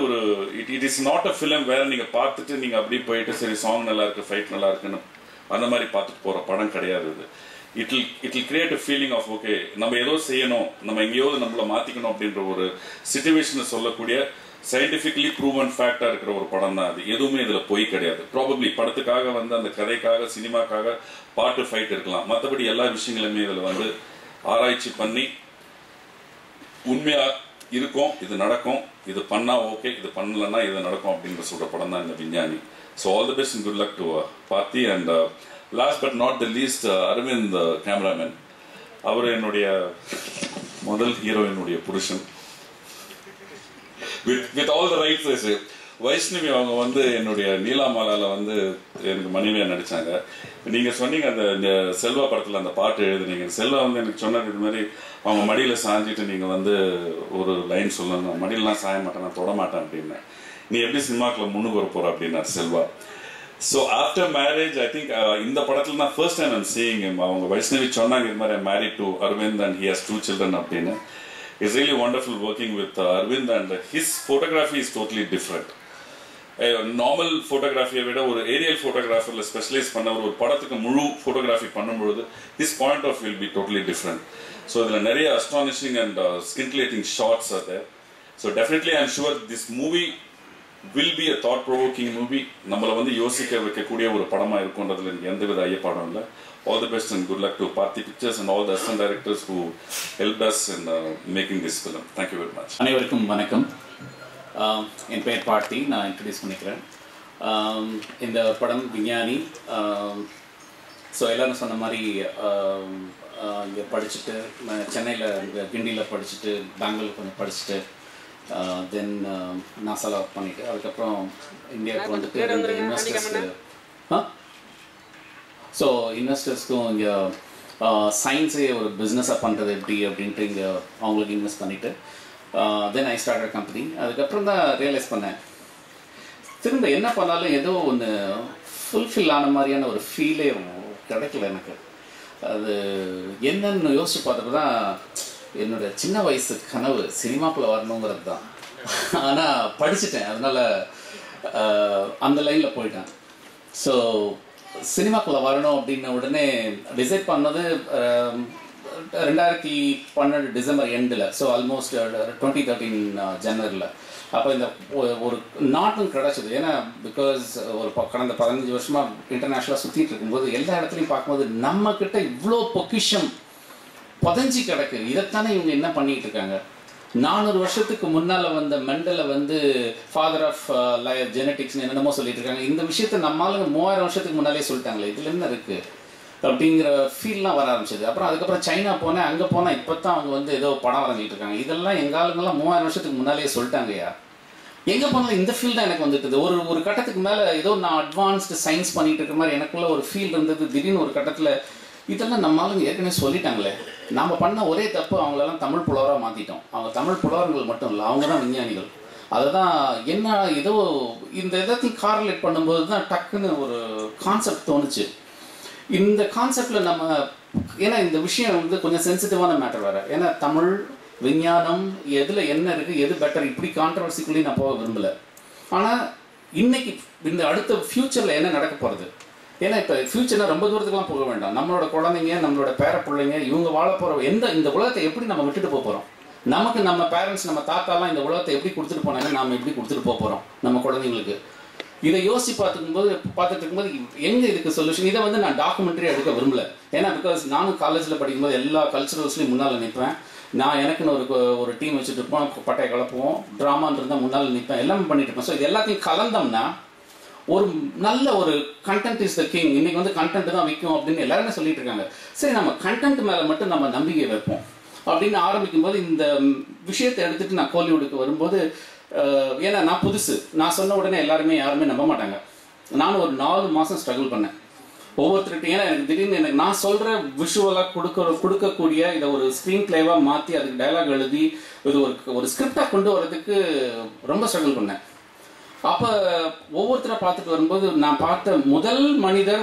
ஒரு it it is not a film வேற நீங்க பார்த்துட்டு நீங்க அப்படியே போயிட்டு சரி சாங் நல்லா இருக்கு ஃபைட் நல்லா இருக்குன்னு அந்த மாதிரி பார்த்துட்டு போற படம் கிடையாது இது it will it will create a feeling of okay நம்ம ஏதோ செய்யணும் நம்ம எங்கேயாவது நம்மள மாத்திக்கணும் அப்படின்ற ஒரு சுச்சுவேஷனை சொல்லக்கூடிய சயின்டிஃபிக்கலி ப்ரூவன் ஃபேக்டா இருக்கிற ஒரு படம் தான் அது எதுவுமே இதுல பொய் கிடையாது ப்ராபப்ளி படத்துக்காக வந்து அந்த கதைக்காக சினிமாக்காக பாட்டு ஃபைட் இருக்கலாம் மற்றபடி எல்லா விஷயங்களுமே இதுல வந்து ஆராய்ச்சி பண்ணி உண்மையா இருக்கும் இது நடக்கும் இது பண்ணா ஓகே இது பண்ணலன்னா இது நடக்கும் அப்படின்ற சொல்ற படம் தான் இந்த விஞ்ஞானி so all the best good luck to Parthi and last but not the least Aravind cameraman அவர் என்னுடைய முதல் ஹீரோயினுடைய புருஷன் with with all the rights Vaishnavi அவங்க வந்து என்னுடைய நீலாமாலால வந்து எனக்கு மனைவியா நடிச்சாங்க நீங்க சொன்னீங்க அந்த இந்த செல்வா படத்துல அந்த பாட்டு எழுதுனீங்க செல்வா வந்து எனக்கு சொன்னது இது மாதிரி அவங்க மடியில சாஞ்சிட்டு நீங்க வந்து ஒரு லைன் சொல்லணும் மடியிலலாம் சாய மாட்டேன் நான் தொட மாட்டேன் அப்படின்னேன் நீ எப்படி சினிமாக்குள்ள முன்னுக்கு வர போற அப்படின்னார் Selva so after marriage I think இந்த படத்துல தான் ஃபர்ஸ்ட் டைம் ஐம் சீயிங் அவங்க வைஷ்ணவி சொன்னாங்க இது மாதிரி married to Aravind and he has two children அப்படின்னு it's really wonderful working with Aravind and his photography is totally different normal ஃபோட்டோகிராஃபியை விட ஒரு ஏரியல் ஃபோட்டோகிராஃபரில் ஸ்பெஷலைஸ் பண்ண ஒரு படத்துக்கு முழு ஃபோட்டோகிராஃபி பண்ணும்பொழுது his point of will be totally different so இதில் நிறைய அஸ்டானிஷிங் அண்ட் ஸ்கின்குலேட்டிங் ஷார்ட்ஸ் அது so definitely I'm sure this movie will be a thought provoking movie நம்மளை வந்து யோசிக்க வைக்கக்கூடிய ஒரு படமாக இருக்குன்றதுல எனக்கு எந்தவித ஐயப்பாடும் இல்லை all the best and good luck to Parthi pictures and all the assistant directors who help us in making this film thank you very much அனைவருக்கும் வணக்கம் ஆம், என் பெயர் பார்த்தி நான் இன்ட்ரடியூஸ் பண்ணிக்கிறேன் ஆம், இந்த படம் விஞ்ஞானி ஸோ எல்லாரும் சொன்ன மாதிரி இங்கே படிச்சுட்டு சென்னையில் இங்கே கிண்டியில் படிச்சுட்டு பெங்களூர் கொஞ்சம் படிச்சுட்டு தென் நாசால ஒர்க் பண்ணிட்டு அதுக்கப்புறம் இந்தியாவுக்கு வந்துட்டு ரெண்டு இன்வெஸ்டர்ஸ்க்கு ஆ ஸோ இன்வெஸ்டர்ஸ்க்கும் இங்கே சயின்ஸே ஒரு பிஸ்னஸாக பண்ணுறது எப்படி அப்படின்ட்டு இங்கே அவங்களுக்கு இன்வெஸ்ட் பண்ணிவிட்டு தென் ஐ ஸ்டார்ட் கம்பெனி அதுக்கப்புறம் தான் ரியலைஸ் பண்ணேன் திரும்ப என்ன பண்ணாலும் ஏதோ ஒன்று ஃபுல்ஃபில் ஆன மாதிரியான ஒரு ஃபீலே கிடைக்கல எனக்கு அது என்னன்னு யோசிச்சு பார்த்தப்ப தான் என்னோட சின்ன வயசு கனவு சினிமாக்குள்ள வரணுங்கிறது தான் ஆனால் படிச்சுட்டேன் அதனால ஆஹ், அந்த லைனில் போயிட்டேன் ஸோ சினிமாக்குள்ளே வரணும் அப்படின்ன உடனே டிசைட் பண்ணது ஆம், ரெண்டாயிரத்தி பன்னெண்டு டிசம்பர் எண்டில் ஸோ ஆல்மோஸ்ட் டுவெண்ட்டி தேர்ட்டீன் ஜனவரியில் அப்போ இந்த ஒ- ஒரு நாட்டும் கிடச்சிது ஏன்னா பிகாஸ் ஒரு ப- கடந்த பதினஞ்சு வருஷமாக இன்டர்நேஷ்னலாக சுற்றிட்டு இருக்கும்போது எல்லா இடத்துலையும் பார்க்கும்போது நம்ம கிட்ட இவ்வளோ பொக்கிஷம் புதஞ்சி கிடக்கு இதைத்தானே இவங்க என்ன பண்ணிட்டு இருக்காங்க நானூறு வருஷத்துக்கு முன்னால வந்த மெண்டலை வந்து ஃபாதர் ஆஃப் ஜெனட்டிக்ஸ் என்னென்னமோ சொல்லிட்டு இருக்காங்க இந்த விஷயத்த நம்மளால மூவாயிரம் வருஷத்துக்கு முன்னாலே சொல்லிட்டாங்களே இதுல என்ன இருக்கு அப்படிங்கிற ஃபீல்லாம் வர ஆரம்பிச்சது அப்புறம் அதுக்கப்புறம் சைனா போனேன் அங்கே போனால் இப்போ தான் அவங்க வந்து ஏதோ படம் வரைஞ்சிட்டு இருக்காங்க இதெல்லாம் எங்கள் ஆளுங்கெல்லாம் மூவாயிரம் வருஷத்துக்கு முன்னாலேயே சொல்லிட்டாங்கய்யா எங்கே போனாலும் இந்த ஃபீல் தான் எனக்கு வந்துட்டுது ஒரு ஒரு கட்டத்துக்கு மேலே ஏதோ நான் அட்வான்ஸ்டு சயின்ஸ் பண்ணிட்டு இருக்க மாதிரி எனக்குள்ள ஒரு ஃபீல் இருந்தது திடீர்னு ஒரு கட்டத்தில் இதெல்லாம் நம்ம ஆளுங்க ஏற்கனவே சொல்லிட்டாங்களே நாம பண்ண ஒரே தப்பு அவங்களெல்லாம் தமிழ் புலவராக மாற்றிட்டோம் அவங்க தமிழ் புலவர்கள் மட்டும் இல்லை அவங்க தான் விஞ்ஞானிகள் அதுதான் என்ன ஏதோ இந்த இதத்தையும் கார்லேட் பண்ணும்போது தான் டக்குன்னு ஒரு கான்செப்ட் தோணுச்சு இந்த கான்செப்டில் நம்ம ஏன்னா இந்த விஷயம் வந்து கொஞ்சம் சென்சிட்டிவான மேட்டர் வேறு ஏன்னா தமிழ் விஞ்ஞானம் எதில் என்ன இருக்குது எது பெட்டர் இப்படி கான்ட்ரவர்சிக்குள்ளேயும் நான் போக விரும்பலை ஆனால் இன்னைக்கு இந்த அடுத்த ஃப்யூச்சரில் என்ன நடக்க போகிறது ஏன்னா இப்போ ஃப்யூச்சர்னா ரொம்ப தூரத்துக்குலாம் போக வேண்டாம் நம்மளோட குழந்தைங்க நம்மளோட பேர பிள்ளைங்க இவங்க வாழ போகிற எந்த இந்த உலகத்தை எப்படி நம்ம விட்டுட்டு போக போகிறோம் நமக்கு நம்ம பேரண்ட்ஸ் நம்ம தாத்தாலாம் இந்த உலகத்தை எப்படி கொடுத்துட்டு போனாங்க நாம எப்படி கொடுத்துட்டு போக போகிறோம் நம்ம குழந்தைங்களுக்கு இதை யோசிச்சு பார்த்துக்கும்போது பார்த்துட்டு இருக்கும்போது எங்க இதுக்கு சொல்யூஷன் இதை வந்து நான் டாக்குமெண்ட்ரி எடுக்க விரும்பல ஏன்னா பிகாஸ் நானும் காலேஜில் படிக்கும்போது எல்லா கல்ச்சுரல்ஸ்லையும் முன்னால் நிற்பேன் நான் எனக்குன்னு ஒரு கு- ஒரு டீம் வச்சுட்டு இருப்போம் பட்டையை கலப்புவோம் ட்ராமான்னு இருந்தால் முன்னால் நிற்பேன் எல்லாமே பண்ணிட்டு இருப்பேன் ஸோ இது எல்லாத்தையும் கலந்தோம்னா ஒரு நல்ல ஒரு கண்டென்ட் இஸ் த கிங் இன்னைக்கு வந்து கண்டென்ட் தான் விற்கும் அப்படின்னு எல்லாருமே சொல்லிட்டு இருக்காங்க சரி நம்ம கண்டென்ட் மேலே மட்டும் நம்ம நம்பிக்கை வைப்போம் அப்படின்னு ஆரம்பிக்கும் போது இந்த ம், விஷயத்தை எடுத்துட்டு நான் கோலிவுட்டுக்கு வரும்போது அஹ், ஏன்னா நான் புதுசு நான் சொன்ன உடனே எல்லாருமே யாருமே நம்ப மாட்டாங்க நானும் ஒரு நாலு மாதம் ஸ்ட்ரகிள் பண்ணேன் ஒவ்வொருத்தருக்கிட்ட ஏன்னா எனக்கு திடீர்னு எனக்கு நான் சொல்ற விஷுவலாக கொடுக்க கொடுக்கக்கூடிய இதை ஒரு ஸ்க்ரீன் பிளேவாக மாற்றி அதுக்கு டயலாக் எழுதி இது ஒரு ஒரு ஸ்கிரிப்டாக கொண்டு வரதுக்கு ரொம்ப ஸ்ட்ரகிள் பண்ணேன் அப்போ ஒவ்வொருத்தரை பார்த்துட்டு வரும்போது நான் பார்த்த முதல் மனிதர்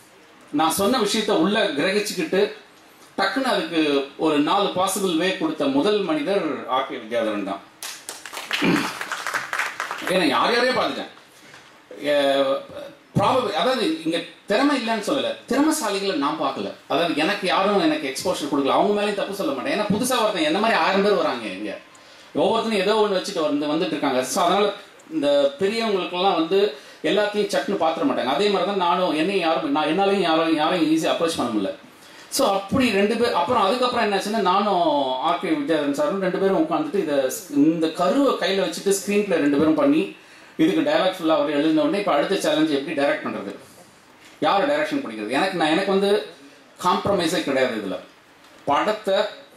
நான் சொன்ன விஷயத்த உள்ள கிரகிச்சுக்கிட்டு டக்குன்னு அதுக்கு ஒரு நாலு பாசிபிள் வே கொடுத்த முதல் மனிதர் ஆர்கே வித்யாதரன் தான் ஏன்னா யார் யாரையோ பார்த்துட்டேன் ப்ராபபிள் அதாவது இங்க திறமை இல்லைன்னு சொல்லல திறமைசாலிகளை நான் பார்க்கல அதாவது எனக்கு யாரும் எனக்கு எக்ஸ்போஷர் கொடுக்கல அவங்க மேலேயும் தப்பு சொல்ல மாட்டேன் ஏன்னா புதுசா ஒருத்தன் என்ன மாதிரி ஆயிரம் பேர் வராங்க இங்க ஒவ்வொருத்தரும் ஏதோ ஒன்று வச்சுட்டு வந்து வந்துட்டு இருக்காங்க ஸோ அதனால இந்த பெரியவங்களுக்கெல்லாம் வந்து எல்லாத்தையும் சட்டுன்னு பார்த்துட மாட்டாங்க அதே மாதிரி தான் நானும் என்னையும் யாரும் நான் என்னாலையும் யாரும் யாரையும் ஈஸியாக அப்ரோச் பண்ண முடியல ஸோ அப்படி ரெண்டு பேர் அப்புறம் அதுக்கப்புறம் என்னாச்சுன்னா நானும் ஆர்கே வித்யாதரன் சாரும் ரெண்டு பேரும் உட்காந்துட்டு இதை இந்த கருவை கையில் வச்சுட்டு ஸ்க்ரீன் பிளே ரெண்டு பேரும் பண்ணி இதுக்கு டைலாக் ஃபுல்லாக அவர் எழுதின உடனே இப்போ அடுத்த சேலஞ்ச் எப்படி டைரக்ட் பண்ணுறது யார் டைரக்ஷன் பண்ணிக்கிறது எனக்கு நான் எனக்கு வந்து காம்ப்ரமைஸே கிடையாது இதில் படத்தை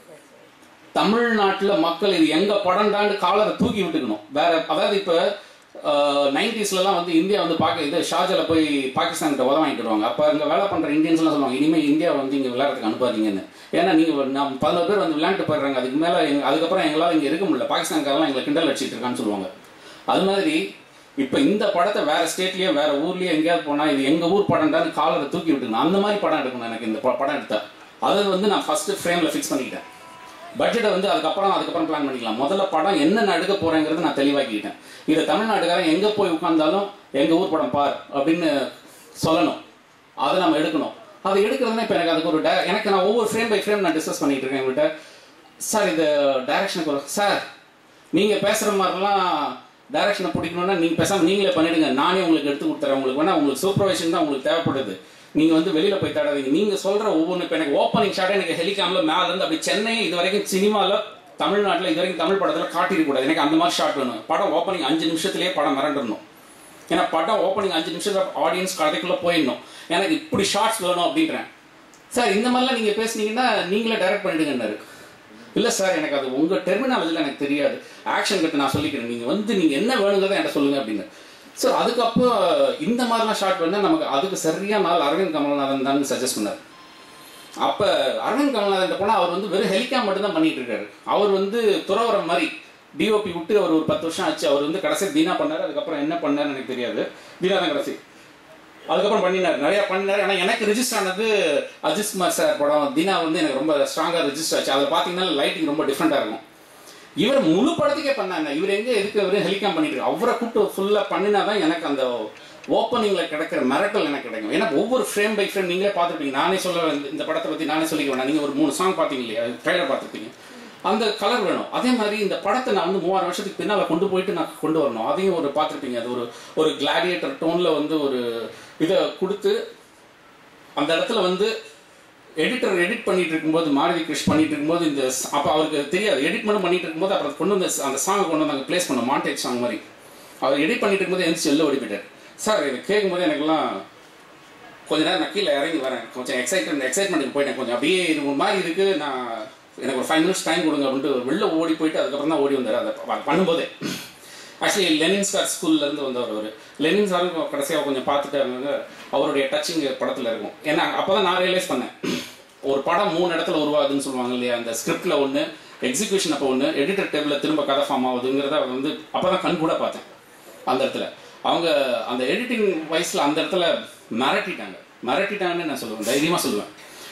தமிழ்நாட்டில் மக்கள் இது எங்க படம்டான்னு காலரை தூக்கி விட்டுக்கணும் வேற அதாவது இப்போ நைன்டிஸ்லலாம் வந்து இந்தியா வந்து பார்க்க இது ஷாஜால போய் பாகிஸ்தான்கிட்ட உதவ வாங்கிட்டு வருவாங்க அப்போ இங்கே வேலை பண்ணுற இந்தியன்ஸ்லாம் சொல்லுவாங்க இனிமேல் இந்தியா வந்து இங்கே விளையாடுறதுக்கு அனுப்பாதீங்கன்னு ஏன்னா நீங்கள் நம்ம பதினோரு பேர் வந்து விளையாண்டு போயிடுறாங்க அதுக்கு மேலே அதுக்கப்புறம் எங்களால் இங்கே இருக்க முடியல பாகிஸ்தான்காரெல்லாம் எங்களை கிண்டல் அடிச்சிட்டு இருக்கான்னு சொல்லுவாங்க அது மாதிரி இப்போ இந்த படத்தை வேற ஸ்டேட்லயோ வேற ஊர்லயோ எங்கேயாவது போனால் இது எங்கள் ஊர் படம்டான்னு காலரை தூக்கி விட்டுக்கணும் அந்த மாதிரி படம் எடுக்கணும் எனக்கு இந்த ப- படம் எடுத்தா அதை வந்து நான் ஃபர்ஸ்ட் ஃப்ரேமில் ஃபிக்ஸ் பண்ணிக்கிட்டேன் பட்ஜெட்டை வந்து அதுக்கப்புறம் அதுக்கப்புறம் பிளான் பண்ணிக்கலாம் முதல்ல படம் என்ன நான் எடுக்க போறேங்கிறது நான் தெளிவாக்கிட்டேன் இதை தமிழ்நாட்டுக்காரன் எங்க போய் உட்கார்ந்தாலும் எங்க ஊர் படம் பார் அப்படின்னு சொல்லணும் அதை நம்ம எடுக்கணும் அதை எடுக்கிறதுனா இப்போ எனக்கு அதுக்கு ஒரு di- எனக்கு நான் ஒவ்வொரு ஃப்ரேம் பை ஃப்ரேம் நான் டிஸ்கஸ் பண்ணிட்டு இருக்கேன் என்கிட்ட சார் இந்த டைரக்ஷனுக்கு ஒரு சார் நீங்க பேசுற மாதிரிலாம் டைரக்ஷனை பிடிக்கணும்னா நீங்க பேசாம நீங்களே பண்ணிடுங்க நானே உங்களுக்கு எடுத்து கொடுத்துறேன் உங்களுக்கு வேணா உங்களுக்கு சூப்பர்வைஷன் தான் உங்களுக்கு தேவைப்படுது நீங்க வந்து வெளியில போய் தேடாதீங்க நீங்க சொல்ற ஒவ்வொன்று இப்போ எனக்கு ஓப்பனிங் ஷாட் எனக்கு ஹெலிகாம்ல மேல இருந்து அப்படி சென்னை இது வரைக்கும் சினிமால தமிழ்நாட்டில் இது வரைக்கும் தமிழ் படத்துல காட்டிருக்க கூடாது எனக்கு அந்த மாதிரி ஷாட் வேணும் படம் ஓப்பனிங் அஞ்சு நிமிஷத்துலயே படம் மிரண்டணும் ஏன்னா படம் ஓப்பனிங் அஞ்சு நிமிஷத்துல ஆடியன்ஸ் கதைக்குள்ள போயிடணும் எனக்கு இப்படி ஷார்ட்ஸ் வேணும் அப்படின்றேன் சார் இந்த மாதிரிலாம் நீங்க பேசுனீங்கன்னா நீங்களே டைரக்ட் பண்ணிடுங்கன்னாரு இல்ல சார் எனக்கு அது உங்க டெர்மினாலஜில எனக்கு தெரியாது ஆக்ஷன் கட்டு நான் சொல்லிக்கிறேன் நீங்க வந்து நீங்க என்ன வேணுங்கிறத என்கிட்ட சொல்லுங்க அப்படின்னு சார் அதுக்கப்புறம் இந்த மாதிரிலாம் ஷார்ட் பண்ணா நமக்கு அதுக்கு சரியா நாள் அரவிந்த் கமல்நாதன் தான் சஜஸ்ட் பண்ணார் அப்ப அரவிந்த் கமல்நாதன் போனா அவர் வந்து வெறும் ஹெலிகாம் மட்டும் தான் பண்ணிட்டு இருக்காரு அவர் வந்து துறவரம் மாதிரி டிஓபி விட்டு அவர் ஒரு பத்து வருஷம் ஆச்சு அவர் வந்து கடைசி தீனா பண்ணாரு அதுக்கப்புறம் என்ன பண்ணாருன்னு எனக்கு தெரியாது தீனா தான் கடைசி அதுக்கப்புறம் பண்ணினார் நிறைய பண்ணினார் ஆனால் எனக்கு ரிஜிஸ்டர் ஆனது அஜித் குமார் சார் படம் தீனா வந்து எனக்கு ரொம்ப ஸ்ட்ராங்காக ரிஜிஸ்டர் ஆச்சு அதில் பார்த்தீங்கன்னா லைட்டிங் ரொம்ப டிஃப்ரெண்ட்டாக இருக்கும் இவர் முழு படத்துக்கே பண்ணாங்க இவர் எங்க எதுக்கு இவர் ஹெலிகாம் பண்ணிட்டு இருக்காரு? அவரை கூப்பிட்டு ஃபுல்லா பண்ணினா தான் எனக்கு அந்த ஓப்பனிங்ல கிடைக்கிற மிரட்டல் எனக்கு கிடைக்கும் ஏன்னா ஒவ்வொரு ஃப்ரேம் பை ஃப்ரேம் நீங்களே பார்த்துருப்பீங்க நானே சொல்ல இந்த- இந்த படத்தை பத்தி நானே சொல்லிக்க வேணாம் நீங்க ஒரு மூணு சாங் பார்த்தீங்க இல்லையா ட்ரைலர் பார்த்துருப்பீங்க அந்த கலர் வேணும் அதே மாதிரி இந்த படத்தை நான் வந்து மூவாயிரம் வருஷத்துக்கு பின்னால கொண்டு போயிட்டு நான் கொண்டு வரணும் அதையும் ஒரு பார்த்துருப்பீங்க அது ஒரு ஒரு கிளாடியேட்டர் டோன்ல வந்து ஒரு இதை கொடுத்து அந்த இடத்துல வந்து எடிட்டர் எடிட் பண்ணிட்டு இருக்கும்போது மாருதி கிருஷ் பண்ணிட்டு இருக்கும்போது இந்த ச- அப்ப அவருக்கு தெரியாது எடிட் மட்டும் பண்ணிட்டு இருக்கும்போது அப்புறம் கொண்டு வந்து அந்த சாங்கை கொண்டு வந்து அங்கே ப்ளேஸ் பண்ண மாண்டேஜ் சாங் மாதிரி அவர் எடிட் பண்ணிட்டு இருக்கும்போது எந்திரிச்சு வெளில ஓடி போயிட்டார் சார் இது கேட்கும்போது எனக்குலாம் கொஞ்ச நேரம் நான் கீழே இறங்கி வரேன் கொஞ்சம் எக்ஸைட்மெண்ட் எக்ஸைட்மெண்ட்டுக்கு போயிட்டேன் கொஞ்சம் அப்படியே இது ஒரு மாதிரி இருக்கு நான் எனக்கு ஒரு ஃபைவ் மினிட்ஸ் டைம் கொடுங்க அப்படின்ட்டு வெளில ஓடி போயிட்டு அதுக்கப்புறம் தான் ஓடி வந்தார் அதை ப- பண்ணும்போதே ஆக்சுவலி லெனின் சார் ஸ்கூல்ல இருந்து வந்தவர் அவர் லெனின் சாரும் கடைசியாக கொஞ்சம் பார்த்துட்டு அவங்க அவருடைய டச்சிங் படத்தில் இருக்கும் ஏன்னா அப்பதான் நான் ரியலைஸ் பண்ணேன் ஒரு படம் மூணு இடத்துல உருவாகுதுன்னு சொல்லுவாங்க இல்லையா அந்த ஸ்கிரிப்ட்ல ஒன்று எக்ஸிகியூஷன் அப்போ ஒன்று எடிட்டர் டேபிளில் திரும்ப கதை ஃபார்ம் ஆகுதுங்கிறத வந்து அப்பதான் கண் கூட பார்த்தேன் அந்த இடத்துல அவங்க அந்த எடிட்டிங் வயசுல அந்த இடத்துல மிரட்டிட்டாங்க மிரட்டிட்டாங்கன்னு நான் சொல்லுவேன் தைரியமா சொல்லுவேன்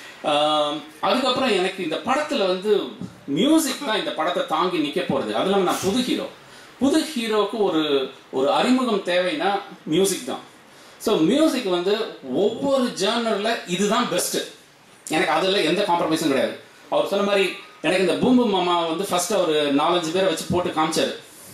ஆம், அதுக்கப்புறம் எனக்கு இந்த படத்துல வந்து மியூசிக் தான் இந்த படத்தை தாங்கி நிக்க போறது அது இல்லாம நான் புது ஹீரோ புது ஹீரோவுக்கு ஒரு ஒரு அறிமுகம் தேவைன்னா மியூசிக் தான் ஸோ மியூசிக் வந்து ஒவ்வொரு ஜேர்னரில் இதுதான் பெஸ்ட்டு எனக்கு அதில் எந்த காம்ப்ரமைஸும் கிடையாது அவர் சொன்ன மாதிரி எனக்கு இந்த பூம்பு மாமா வந்து ஃபர்ஸ்ட் அவர் நாலஞ்சு பேரை வச்சு போட்டு காமிச்சாரு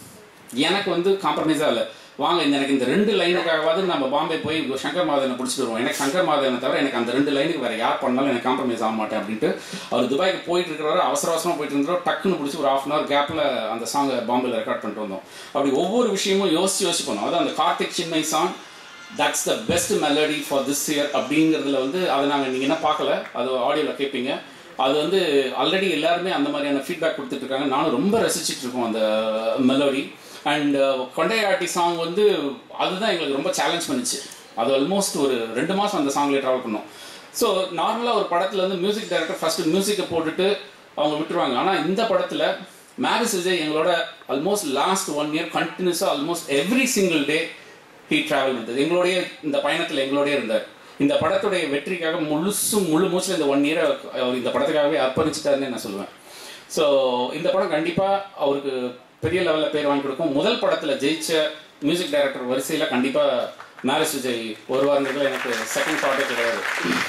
எனக்கு வந்து காம்ப்ரமைஸாக இல்லை வாங்க இந்த எனக்கு இந்த ரெண்டு லைனுக்காகவாவது நம்ம பாம்பே போய் சங்கர் மாதவனை பிடிச்சிட்டு வருவோம் எனக்கு சங்கர் மாதவனை தவிர எனக்கு அந்த ரெண்டு லைனுக்கு வேற யார் பண்ணாலும் எனக்கு காம்ப்ரமைஸ் ஆக மாட்டேன் அப்படின்ட்டு அவர் துபாய்க்கு போயிட்டு இருக்கிறவரை அவசர அவசரமா போயிட்டு இருந்தாரோ டக்குன்னு பிடிச்சி ஒரு ஆஃப் அன் ஹவர் கேப்ல அந்த சாங்கை பாம்பேல ரெக்கார்ட் பண்ணிட்டு வந்தோம் அப்படி ஒவ்வொரு விஷயமும் யோசிச்சு யோசிச்சு பண்ணோம் அதாவது அந்த Karthik Chinmayi song that's the best melody for this year அப்படிங்கிறதுல வந்து அதை நாங்கள் நீங்கள் என்ன பார்க்கல அது ஆடியோவில் கேட்பீங்க அது வந்து ஆல்ரெடி எல்லாருமே அந்த மாதிரியான ஃபீட்பேக் கொடுத்துட்டு இருக்காங்க நானும் ரொம்ப ரசிச்சிட்டு இருக்கோம் அந்த மெலோடி அண்ட் கொண்டையாட்டி சாங் வந்து அதுதான் எங்களுக்கு ரொம்ப சேலஞ்ச் பண்ணுச்சு அது ஆல்மோஸ்ட் ஒரு ரெண்டு மாதம் அந்த சாங்லேயே ட்ராவல் பண்ணோம் ஸோ நார்மலாக ஒரு படத்தில் வந்து மியூசிக் டைரக்டர் ஃபர்ஸ்ட் மியூசிக்கை போட்டுட்டு அவங்க விட்டுருவாங்க ஆனால் இந்த படத்தில் மேரிஸ் விஜய் எங்களோட ஆல்மோஸ்ட் லாஸ்ட் ஒன் இயர் கண்டினியூஸாக almost every single day he travel இருந்தது எங்களுடைய இந்த பயணத்தில் எங்களோடய இருந்தார் இந்த படத்துடைய வெற்றிக்காக முழுசும் முழு மூச்சில் இந்த ஒன் இயரை அவர் இந்த படத்துக்காகவே அர்ப்பணிச்சிட்டாருன்னு நான் சொல்லுவேன் ஸோ இந்த படம் கண்டிப்பாக அவருக்கு பெரிய லெவலில் பேர் வாங்கி கொடுக்கும் முதல் படத்தில் ஜெயிச்ச மியூசிக் டைரக்டர் வரிசையில் கண்டிப்பாக மேரேஜ் விஜய் வருவாருங்கிறதுல எனக்கு செகண்ட் தாட்டே கிடையாது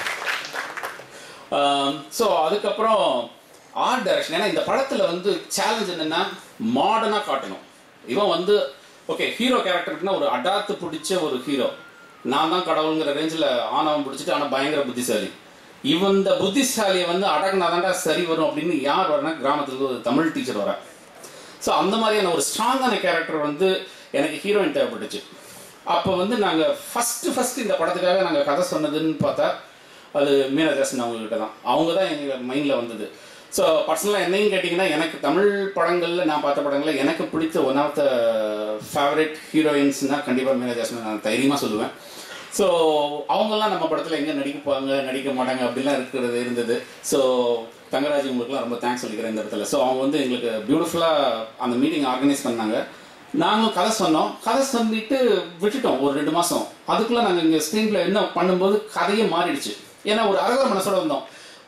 ஸோ அதுக்கப்புறம் ஆர்ட் டைரக்ஷன் ஏன்னா இந்த படத்தில் வந்து சேலஞ்ச் என்னென்னா மாடர்னாக காட்டணும் இவன் வந்து ஓகே ஹீரோ கேரக்டருக்குன்னா ஒரு அடாத்து பிடிச்ச ஒரு ஹீரோ நான் தான் கடவுளுங்கிற ரேஞ்சில் ஆணவம் பிடிச்சிட்டு ஆனால் பயங்கர புத்திசாலி இவன் இந்த புத்திசாலியை வந்து அடக்குனா தாண்டா சரி வரும் அப்படின்னு யார் வரனா கிராமத்துக்கு ஒரு தமிழ் டீச்சர் வரா ஸோ அந்த மாதிரியான ஒரு ஸ்ட்ராங்கான கேரக்டர் வந்து எனக்கு ஹீரோயின் தேவைப்பட்டுச்சு அப்போ வந்து நாங்கள் ஃபஸ்ட்டு ஃபஸ்ட்டு இந்த படத்துக்காக நாங்கள் கதை சொன்னதுன்னு பார்த்தா அது மீனாதாசன் அவங்ககிட்ட தான் அவங்க தான் எங்கள் மைண்டில் வந்தது ஸோ பர்சனலாக என்னையும் கேட்டிங்கன்னா எனக்கு தமிழ் படங்களில் நான் பார்த்த படங்களில் எனக்கு பிடித்த ஒன் ஆஃப் த ஃபேவரட் ஹீரோயின்ஸ்னால் கண்டிப்பாக மீனாதாசன் நான் தைரியமாக சொல்லுவேன் ஸோ அவங்கெல்லாம் நம்ம படத்தில் எங்கே நடிப்பாங்க நடிக்க மாட்டாங்க அப்படிலாம் இருக்கிறது இருந்தது ஸோ தங்கராஜ் உங்களுக்குலாம் ரொம்ப தேங்க்ஸ் சொல்லிக்கிறேன் இந்த இடத்துல ஸோ அவங்க வந்து எங்களுக்கு பியூட்டிஃபுல்லாக அந்த மீட்டிங் ஆர்கனைஸ் பண்ணாங்க நாங்களும் கதை சொன்னோம் கதை சொல்லிட்டு விட்டுட்டோம் ஒரு ரெண்டு மாதம் அதுக்குள்ளே நாங்கள் இங்கே ஸ்க்ரீனில் என்ன பண்ணும்போது கதையே மாறிடுச்சு ஏன்னா ஒரு அரகர மனசோட வந்தோம்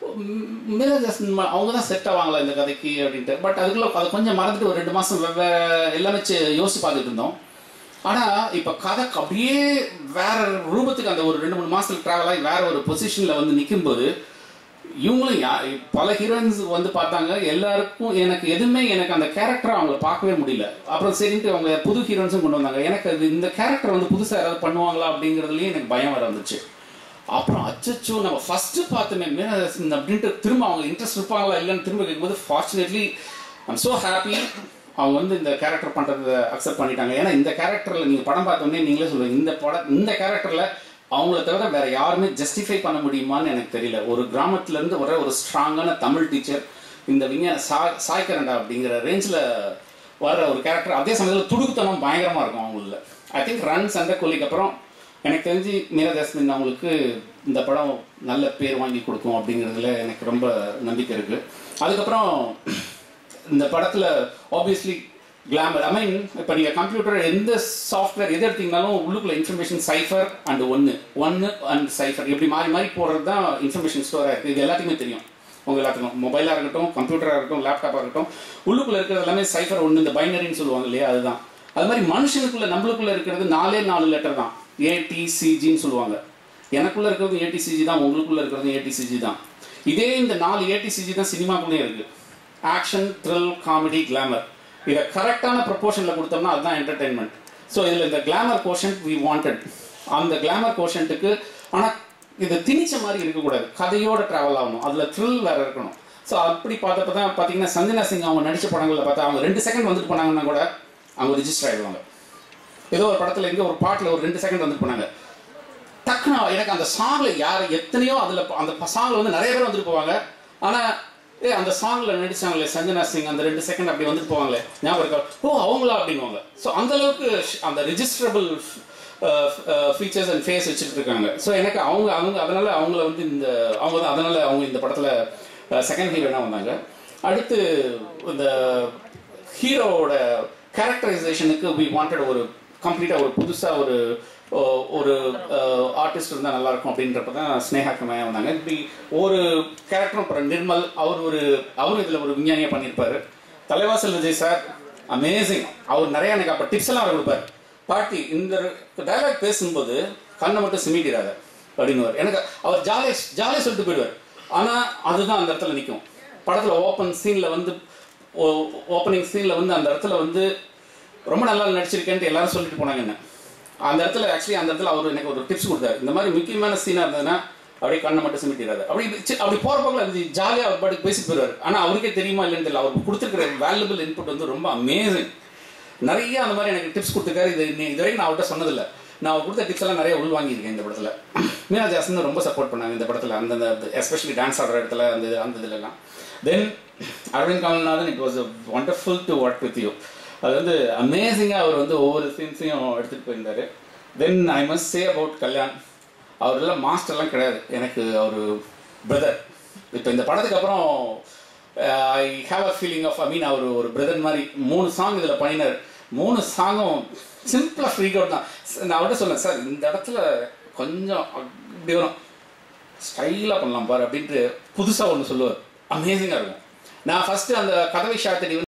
மிராஜாசன் அவங்க தான் செட் ஆவாங்களா இந்த கதைக்கு அப்படின்ட்டு பட் அதுக்குள்ள அதை கொஞ்சம் மறந்துட்டு ஒரு ரெண்டு மாதம் எல்லாமே யோசிச்சு பார்த்துட்டு இருந்தோம் ஆனால் இப்போ கதை அப்படியே வேற ரூபத்துக்கு அந்த ஒரு ரெண்டு மூணு மாதத்துக்கு ட்ராவல் ஆகி வேற ஒரு பொசிஷனில் வந்து நிற்கும்போது இவங்களும் யா பல ஹீரோயின்ஸ் வந்து பார்த்தாங்க எல்லாருக்கும் எனக்கு எதுவுமே எனக்கு அந்த கேரக்டரை அவங்கள பார்க்கவே முடியல அப்புறம் சரின்ட்டு அவங்க புது ஹீரோயின்ஸும் கொண்டு வந்தாங்க எனக்கு அது இந்த கேரக்டர் வந்து புதுசாக யாராவது பண்ணுவாங்களா அப்படிங்கிறதுலையும் எனக்கு பயம் வர வந்துச்சு அப்புறம் அச்சச்சோ நம்ம ஃபர்ஸ்ட் பார்த்தோமே மீனதாசன் அப்படின்ட்டு திரும்ப அவங்க இன்ட்ரெஸ்ட் இருப்பாங்களா இல்லைன்னு திரும்ப கேட்கும்போது ஃபார்ச்சுனேட்லி ஐம் ஸோ ஹாப்பி அவங்க வந்து இந்த கேரக்டர் பண்ணுறத அக்செப்ட் பண்ணிட்டாங்க ஏன்னா இந்த கேரக்டரில் நீங்கள் படம் பார்த்தோன்னே நீங்களே சொல்லுங்கள் இந்த படம் இந்த கேரக்டரில் அவங்கள தவிர வேற யாருமே ஜஸ்டிஃபை பண்ண முடியுமான்னு எனக்கு தெரியல ஒரு கிராமத்துலேருந்து வர ஒரு ஸ்ட்ராங்கான தமிழ் டீச்சர் இந்த விஞ்ஞான சா சாய்கரண்டா அப்படிங்கிற ரேஞ்சில் வர ஒரு கேரக்டர் அதே சமயத்தில் துடுக்குத்தனம் பயங்கரமாக இருக்கும் அவங்கள ஐ திங்க் ரன் சண்டை கொல்லிக்கு அப்புறம் எனக்கு தெரிஞ்சு மீரதாசன் அவங்களுக்கு இந்த படம் நல்ல பேர் வாங்கி கொடுக்கும் அப்படிங்கிறதுல எனக்கு ரொம்ப நம்பிக்கை இருக்குது அதுக்கப்புறம் இந்த படத்தில் ஆப்வியஸ்லி கிளாமர் ஐ மீன் இப்போ நீங்கள் கம்ப்யூட்டர் எந்த சாஃப்ட்வேர் எது எடுத்தீங்கனாலும் உள்ளுக்குள்ள இன்ஃபர்மேஷன் சைஃபர் அண்ட் ஒன்று ஒன்று அண்ட் சைஃபர் இப்படி மாறி மாறி போகிறது தான் இன்ஃபர்மேஷன் ஸ்டோராக இருக்குது இது எல்லாத்துக்குமே தெரியும் உங்க எல்லாத்துக்கும் மொபைலாக இருக்கட்டும் கம்ப்யூட்டராக இருக்கட்டும் லேப்டாப்பாக இருக்கட்டும் உள்ளுக்குள்ள இருக்கிறது எல்லாமே சைஃபர் ஒன்று இந்த பைனரின்னு சொல்லுவாங்க இல்லையா அதுதான் அது மாதிரி மனுஷனுக்குள்ள நம்மளுக்குள்ள இருக்கிறது நாலே நாலு லெட்டர் தான் ஏடிசிஜின்னு சொல்லுவாங்க எனக்குள்ள இருக்கிறது ஏடிசிஜி தான் உங்களுக்குள்ள இருக்கிறது ஏடிசிஜி தான் இதே இந்த நாலு ஏடிசிஜி தான் சினிமாக்குள்ளேயே இருக்கு ஆக்ஷன் த்ரில் காமெடி கிளாமர் இதை கரெக்டான ப்ரொபோர்ஷனில் கொடுத்தோம்னா அதுதான் என்டர்டெயின்மெண்ட் ஸோ இதில் இந்த கிளாமர் கோஷன்ட் வி வாண்டட் அந்த கிளாமர் கோஷன்ட்டுக்கு ஆனால் இது திணிச்ச மாதிரி இருக்கக்கூடாது கதையோட ட்ராவல் ஆகணும் அதில் த்ரில் வேற இருக்கணும் ஸோ அப்படி பார்த்தப்ப தான் பார்த்தீங்கன்னா சஞ்சனா சிங் அவங்க நடித்த படங்களில் பார்த்தா அவங்க ரெண்டு செகண்ட் வந்துட்டு போனாங்கன்னா கூட அவங்க ரிஜிஸ்டர் ஆகிடுவாங்க ஏதோ ஒரு படத்தில் எங்கே ஒரு பாட்டில் ஒரு ரெண்டு செகண்ட் வந்துட்டு போனாங்க டக்குனு எனக்கு அந்த சாங்கில் யார் எத்தனையோ அதில் அந்த சாங்கில் வந்து நிறைய பேர் வந்துட்டு போவாங்க ஆனால் ஏ அந்த சாங்கில் நடிச்சாங்களே சஞ்சனா சிங் அந்த ரெண்டு செகண்ட் அப்படி வந்துட்டு போவாங்களே ஞாபகம் இருக்கா ஓ அவங்களா அப்படின்வாங்க ஸோ அந்த அளவுக்கு அந்த ரிஜிஸ்டரபிள் ஃபீச்சர்ஸ் அண்ட் ஃபேஸ் வச்சுட்டு இருக்காங்க ஸோ எனக்கு அவங்க அவங்க அதனால அவங்கள வந்து இந்த அவங்க தான் அதனால அவங்க இந்த படத்தில் செகண்ட் ஹீரோனாக வந்தாங்க அடுத்து இந்த ஹீரோவோட கேரக்டரைசேஷனுக்கு வி வாண்டட் ஒரு கம்ப்ளீட்டாக ஒரு புதுசாக ஒரு ஒரு ஆர்டிஸ்ட் இருந்தால் நல்லா இருக்கும் அப்படின்றப்ப தான் ஸ்னேகா கமையா வந்தாங்க இப்படி ஒரு கேரக்டரும் அப்புறம் நிர்மல் அவர் ஒரு அவரும் இதில் ஒரு விஞ்ஞானியாக பண்ணியிருப்பாரு தலைவாசல் விஜய் சார் அமேசிங் அவர் நிறைய எனக்கு அப்போ டிப்ஸ் எல்லாம் அவர் கொடுப்பார் பாட்டி இந்த டைலாக் பேசும்போது கண்ணை மட்டும் சிமிட்டிடாத அப்படின்னு எனக்கு அவர் ஜாலியாக ஜாலியாக சொல்லிட்டு போயிடுவார் ஆனால் அதுதான் அந்த இடத்துல நிற்கும் படத்தில் ஓப்பன் சீனில் வந்து ஓப்பனிங் சீனில் வந்து அந்த இடத்துல வந்து ரொம்ப நல்லா நடிச்சிருக்கேன்ட்டு எல்லாரும் சொல்லிட்டு போனாங்க என்ன அந்த இடத்துல ஆக்சுவலி அந்த இடத்துல அவர் எனக்கு ஒரு டிப்ஸ் கொடுத்தாரு இந்த மாதிரி முக்கியமான சீனாக இருந்ததுன்னா அப்படியே கண்ணை மட்டும் சிமிட்டிடாது அப்படி அப்படி போகிற போக்கில் அது ஜாலியாக அவர் பாட்டுக்கு பேசிட்டு போயிடுவார் ஆனால் அவருக்கே தெரியுமா இல்லைன்னு தெரியல அவர் கொடுத்துருக்கிற வேல்யூபிள் இன்புட் வந்து ரொம்ப அமேசிங் நிறைய அந்த மாதிரி எனக்கு டிப்ஸ் கொடுத்துருக்காரு இது இது வரைக்கும் நான் அவர்கிட்ட சொன்னதில்லை நான் அவர் கொடுத்த டிப்ஸ் எல்லாம் நிறைய உள் வாங்கியிருக்கேன் இந்த படத்தில் மீனா ஜாசன் ரொம்ப சப்போர்ட் பண்ணாங்க இந்த படத்தில் அந்த எஸ்பெஷலி டான்ஸ் ஆடுற இடத்துல அந்த அந்த இதுலலாம் then Aravind Kamalnathan it was wonderful to work with you அது வந்து அமேசிங்காக அவர் வந்து ஒவ்வொரு சீன்ஸையும் எடுத்துகிட்டு போயிருந்தார் then I must say about Kalyan அவரெல்லாம் மாஸ்டர்லாம் கிடையாது எனக்கு அவர் பிரதர் இப்போ இந்த படத்துக்கு அப்புறம் I have a feeling of I mean அவர் ஒரு பிரதர் மாதிரி மூணு சாங் இதில் பண்ணினார் மூணு சாங்கும் சிம்பிளாக ஃப்ரீக் அவுட் தான் நான் அவர்கிட்ட சொன்னேன் சார் இந்த இடத்துல கொஞ்சம் இப்படி வரும் ஸ்டைலாக பண்ணலாம் பாரு அப்படின்ட்டு புதுசாக ஒன்று சொல்லுவார் அமேசிங்காக இருக்கும் நான் ஃபஸ்ட்டு அந்த கதவை ஷாத்தடி